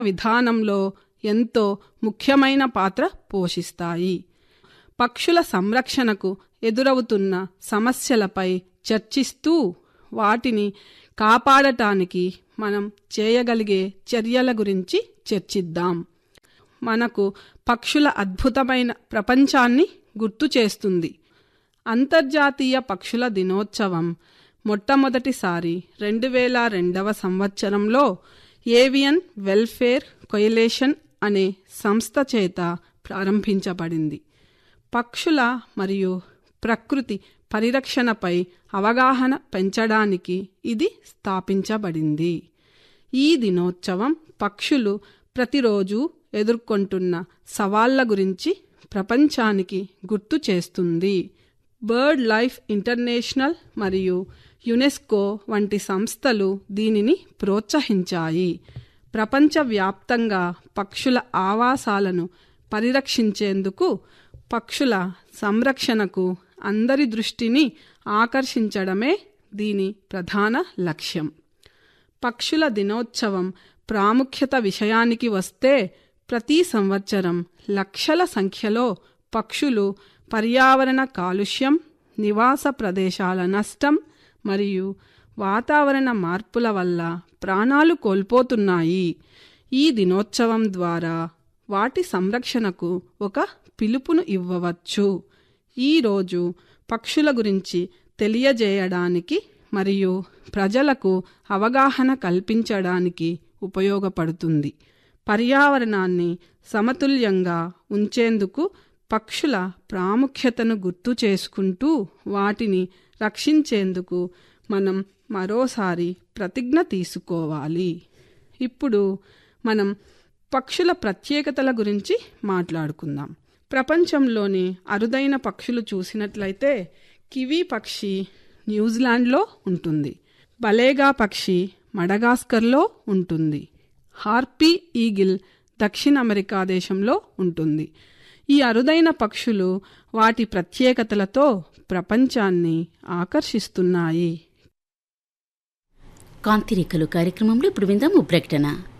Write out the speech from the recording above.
విధానంలో ఎంతో ముఖ్యమైన పాత్ర పోషిస్తాయి పక్షుల సంరక్షణకు ఎదురవుతున్న సమస్యలపై చర్చిస్తూ వాటిని కాపాడటానికి మనం చేయగలిగే చర్యల గురించి చర్చిద్దాం మనకు పక్షుల అద్భుతమైన ప్రపంచాన్ని గుర్తు చేస్తుంది అంతర్జాతీయ పక్షుల దినోత్సవం మొట్టమొదటిసారి రెండు వేల రెండవ సంవత్సరంలో ఏవియన్ వెల్ఫేర్ కొయిలేషన్ అనే సంస్థ చేత ప్రారంభించబడింది పక్షుల మరియు ప్రకృతి పరిరక్షణపై అవగాహన పెంచడానికి ఇది స్థాపించబడింది ఈ దినోత్సవం పక్షులు ప్రతిరోజు ఎదుర్కొంటున్న సవాళ్ల గురించి ప్రపంచానికి గుర్తు చేస్తుంది బర్డ్ లైఫ్ ఇంటర్నేషనల్ మరియు యునెస్కో వంటి సంస్థలు దీనిని ప్రోత్సహించాయి ప్రపంచవ్యాప్తంగా పక్షుల ఆవాసాలను పరిరక్షించేందుకు పక్షుల సంరక్షణకు అందరి దృష్టిని ఆకర్షించడమే దీని ప్రధాన లక్ష్యం పక్షుల దినోత్సవం ప్రాముఖ్యత విషయానికి వస్తే ప్రతి సంవత్సరం లక్షల సంఖ్యలో పక్షులు పర్యావరణ కాలుష్యం నివాస ప్రదేశాల నష్టం మరియు వాతావరణ మార్పుల వల్ల ప్రాణాలు కోల్పోతున్నాయి ఈ దినోత్సవం ద్వారా వాటి సంరక్షణకు ఒక పిలుపును ఇవ్వవచ్చు ఈరోజు పక్షుల గురించి తెలియజేయడానికి మరియు ప్రజలకు అవగాహన కల్పించడానికి ఉపయోగపడుతుంది పర్యావరణాన్ని సమతుల్యంగా ఉంచేందుకు పక్షుల ప్రాముఖ్యతను గుర్తు చేసుకుంటూ వాటిని రక్షించేందుకు మనం మరోసారి ప్రతిజ్ఞ తీసుకోవాలి ఇప్పుడు మనం పక్షుల ప్రత్యేకతల గురించి మాట్లాడుకుందాం ప్రపంచంలోని అరుదైన పక్షులు చూసినట్లయితే కివీ పక్షి న్యూజిలాండ్లో ఉంటుంది బలేగా పక్షి మడగాస్కర్లో ఉంటుంది హార్పీ ఈగిల్ దక్షిణ అమెరికా దేశంలో ఉంటుంది ఈ అరుదైన పక్షులు వాటి ప్రత్యేకతలతో ప్రపంచాన్ని ఆకర్షిస్తున్నాయి కాంతిరేఖలు కార్యక్రమంలో ఇప్పుడు విందాము ప్రకటన